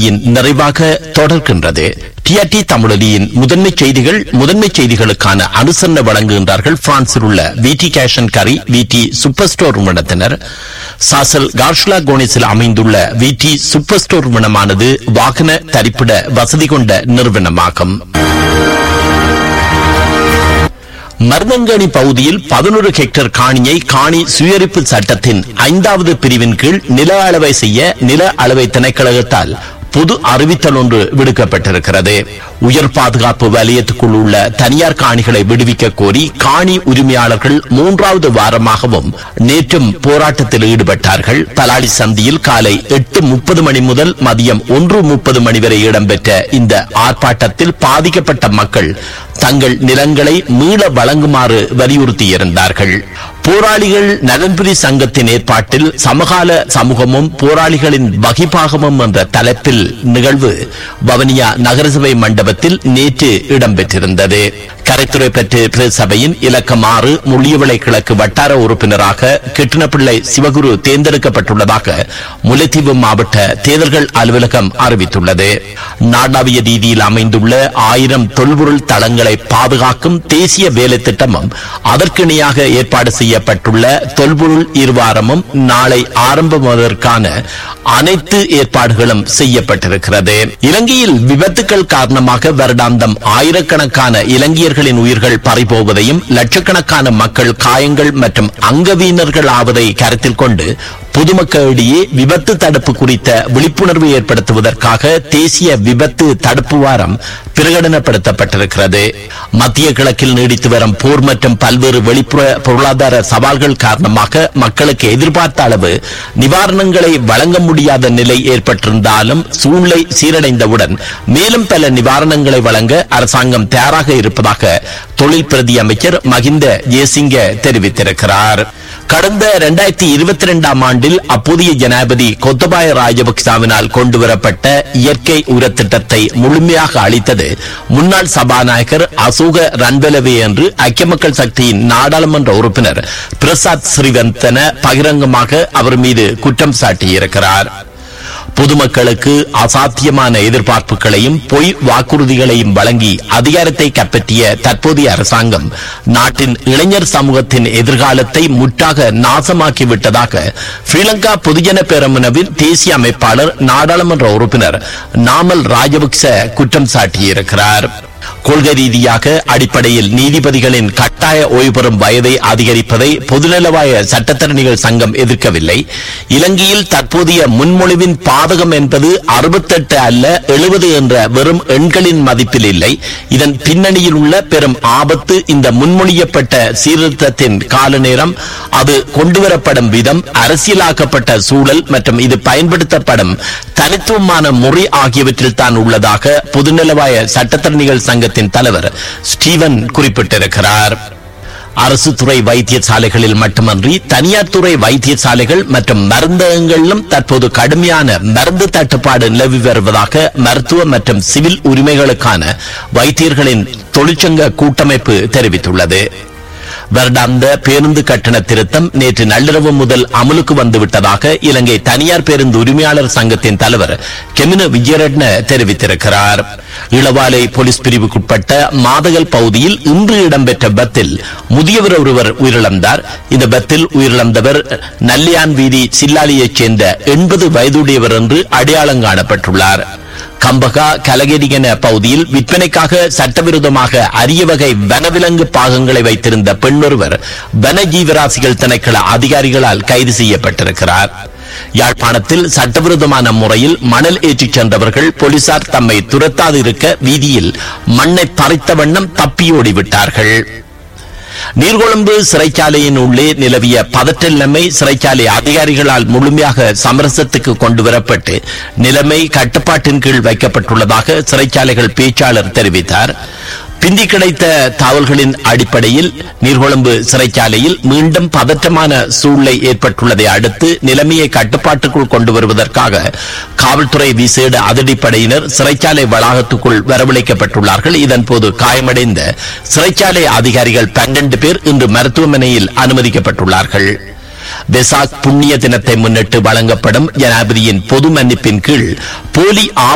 செய்தியின் நிறைவாக தொடர்கின்றது டிஆர்டி தமிழொலியின் முதன்மை செய்திகள் முதன்மை செய்திகளுக்கான அனுசரணை வழங்குகின்றார்கள் பிரான்சில் உள்ள விடி கேஷன் கரி விடி சூப்பர் ஸ்டோர் நிறுவனத்தினர் சாசல் கார்ஷ்லா கோனிஸில் அமைந்துள்ள விடி சூப்பர் ஸ்டோர் நிறுவனமானது வாகன தரிப்பிட வசதி கொண்ட நிறுவனமாகும் மருதங்கணி பகுதியில் பதினொரு ஹெக்டேர் காணியை காணி சுயரிப்பு சட்டத்தின் ஐந்தாவது பிரிவின் கீழ் நில அளவை செய்ய நில அளவை திணைக்களகத்தால் பொது அறிவித்தல் ஒன்று விடுக்கப்பட்டிருக்கிறது உயர் பாதுகாப்பு வலயத்துக்குள் உள்ள தனியார் காணிகளை விடுவிக்க கோரி காணி உரிமையாளர்கள் மூன்றாவது வாரமாகவும் நேற்றும் போராட்டத்தில் ஈடுபட்டார்கள் பலாலி சந்தியில் காலை எட்டு முப்பது மணி முதல் மதியம் ஒன்று முப்பது மணி வரை இடம்பெற்ற இந்த ஆர்ப்பாட்டத்தில் பாதிக்கப்பட்ட மக்கள் தங்கள் நிலங்களை மீள வழங்குமாறு வலியுறுத்தியிருந்தார்கள் போராளிகள் நலன்புரி சங்கத்தின் ஏற்பாட்டில் சமகால சமூகமும் போராளிகளின் வகிபாகமும் என்ற தலைப்பில் நிகழ்வு வவனியா நகரசபை மண்டபத்தில் நேற்று இடம்பெற்றிருந்தது கரைத்துறை பெற்று பிரசபையின் இலக்கம் ஆறு முள்ளியவிளை கிழக்கு வட்டார உறுப்பினராக கிருஷ்ணபிள்ளை சிவகுரு தேர்ந்தெடுக்கப்பட்டுள்ளதாக முல்லைத்தீவு மாவட்ட தேர்தல்கள் அலுவலகம் அறிவித்துள்ளது நாடாவிய ரீதியில் அமைந்துள்ள ஆயிரம் தொல்பொருள் தளங்களை பாதுகாக்கும் தேசிய வேலை திட்டமும் அதற்கிணையாக ஏற்பாடு செய்யப்பட்டுள்ள தொல்பொருள் இருவாரமும் நாளை ஆரம்பமாவதற்கான அனைத்து ஏற்பாடுகளும் செய்யப்பட்டிருக்கிறது இலங்கையில் விபத்துக்கள் காரணமாக வருடாந்தம் ஆயிரக்கணக்கான இலங்கையர்களின் உயிர்கள் பறிபோவதையும் லட்சக்கணக்கான மக்கள் காயங்கள் மற்றும் அங்கவீனர்கள் ஆவதை கருத்தில் கொண்டு பொதுமக்களிடையே விபத்து தடுப்பு குறித்த விழிப்புணர்வு ஏற்படுத்துவதற்காக தேசிய விபத்து தடுப்பு வாரம் பிரகடனப்படுத்தப்பட்டிருக்கிறது மத்திய கிழக்கில் நீடித்து வரும் போர் மற்றும் பல்வேறு வெளிப்புற பொருளாதார சவால்கள் காரணமாக மக்களுக்கு எதிர்பார்த்த அளவு நிவாரணங்களை வழங்க முடியாத நிலை ஏற்பட்டிருந்தாலும் சூழ்நிலை சீரடைந்தவுடன் மேலும் பல நிவாரணங்களை வழங்க அரசாங்கம் தயாராக இருப்பதாக தொழில் பிரதி அமைச்சர் மகிந்த ஜெயசிங்க தெரிவித்திருக்கிறார் கடந்த இரண்டாயிரத்தி இருபத்தி இரண்டாம் ஆண்டில் அப்போதைய ஜனாதிபதி கொத்தபாய ராஜபக்சாவினால் கொண்டுவரப்பட்ட இயற்கை உர திட்டத்தை முழுமையாக அளித்தது முன்னாள் சபாநாயகர் அசோக ரன்வெலவே என்று ஐக்கிய மக்கள் சக்தியின் நாடாளுமன்ற உறுப்பினர் பிரசாத் ஸ்ரீவந்தன பகிரங்கமாக அவர் மீது குற்றம் சாட்டியிருக்கிறார் பொதுமக்களுக்கு அசாத்தியமான எதிர்பார்ப்புகளையும் பொய் வாக்குறுதிகளையும் வழங்கி அதிகாரத்தை கைப்பற்றிய தற்போதைய அரசாங்கம் நாட்டின் இளைஞர் சமூகத்தின் எதிர்காலத்தை முற்றாக நாசமாக்கி விட்டதாக ஸ்ரீலங்கா பொதுஜன பேரமுனவின் தேசிய அமைப்பாளர் நாடாளுமன்ற உறுப்பினர் நாமல் ராஜபக்ச குற்றம் சாட்டியிருக்கிறார் கொள்கை ரீதியாக அடிப்படையில் நீதிபதிகளின் கட்டாய ஓய்வு பெறும் வயதை அதிகரிப்பதை பொதுநலவாய சட்டத்தரணிகள் சங்கம் எதிர்க்கவில்லை இலங்கையில் தற்போதைய முன்மொழிவின் பாதகம் என்பது அறுபத்தெட்டு அல்ல எழுபது என்ற வெறும் எண்களின் மதிப்பில் இல்லை இதன் பின்னணியில் உள்ள பெரும் ஆபத்து இந்த முன்மொழியப்பட்ட சீர்திருத்தத்தின் கால நேரம் அது கொண்டுவரப்படும் விதம் அரசியலாக்கப்பட்ட சூழல் மற்றும் இது பயன்படுத்தப்படும் தனித்துவமான முறை ஆகியவற்றில் தான் உள்ளதாக பொதுநலவாய சட்டத்தரணிகள் சங்கத்தின் தலைவர் ஸ்டீவன் குறிப்பிட்டிருக்கிறார் அரசு துறை வைத்தியசாலைகளில் மட்டுமன்றி தனியார் துறை வைத்தியசாலைகள் மற்றும் மருந்தகங்களிலும் தற்போது கடுமையான மருந்து தட்டுப்பாடு நிலவி வருவதாக மருத்துவ மற்றும் சிவில் உரிமைகளுக்கான வைத்தியர்களின் தொழிற்சங்க கூட்டமைப்பு தெரிவித்துள்ளது வருடாந்த பேருந்து கட்டண திருத்தம் நேற்று நள்ளிரவு முதல் அமலுக்கு வந்துவிட்டதாக இலங்கை தனியார் பேருந்து உரிமையாளர் சங்கத்தின் தலைவர் கெமின விஜயரட்ன தெரிவித்திருக்கிறார் இளவாலை போலீஸ் பிரிவுக்குட்பட்ட மாதகல் பகுதியில் இன்று இடம்பெற்ற பத்தில் முதியவர் ஒருவர் உயிரிழந்தார் இந்த பத்தில் உயிரிழந்தவர் நல்லியான் வீதி சில்லாலியைச் சேர்ந்த எண்பது வயதுடையவர் என்று அடையாளம் காணப்பட்டுள்ளார் கம்பகா கலகெடிகன பகுதியில் விற்பனைக்காக சட்டவிரோதமாக அரிய வகை வனவிலங்கு பாகங்களை வைத்திருந்த பெண்ணொருவர் வன ஜீவராசிகள் திணைக்கள அதிகாரிகளால் கைது செய்யப்பட்டிருக்கிறார் யாழ்ப்பாணத்தில் சட்டவிரோதமான முறையில் மணல் ஏற்றிச் சென்றவர்கள் போலீசார் தம்மை துரத்தாது இருக்க வீதியில் மண்ணை பறித்த வண்ணம் தப்பியோடிவிட்டார்கள் நீர்கொழும்பு சிறைச்சாலையின் உள்ளே நிலவிய பதற்ற நிலைமை சிறைச்சாலை அதிகாரிகளால் முழுமையாக சமரசத்துக்கு கொண்டு வரப்பட்டு நிலைமை கட்டுப்பாட்டின் கீழ் வைக்கப்பட்டுள்ளதாக சிறைச்சாலைகள் பேச்சாளர் தெரிவித்தார் பிந்தி கிடைத்த தகவல்களின் அடிப்படையில் நீர்கொழும்பு சிறைச்சாலையில் மீண்டும் பதற்றமான சூழ்நிலை ஏற்பட்டுள்ளதை அடுத்து நிலைமையை கட்டுப்பாட்டுக்குள் கொண்டு வருவதற்காக காவல்துறை விசேட அதிரடிப்படையினர் சிறைச்சாலை வளாகத்துக்குள் வரவழைக்கப்பட்டுள்ளார்கள் இதன்போது காயமடைந்த சிறைச்சாலை அதிகாரிகள் பன்னெண்டு பேர் இன்று மருத்துவமனையில் அனுமதிக்கப்பட்டுள்ளார்கள் வெசாக் புண்ணிய தினத்தை முன்னிட்டு வழங்கப்படும் ஜனாதிபதியின் பொது மன்னிப்பின் கீழ் போலி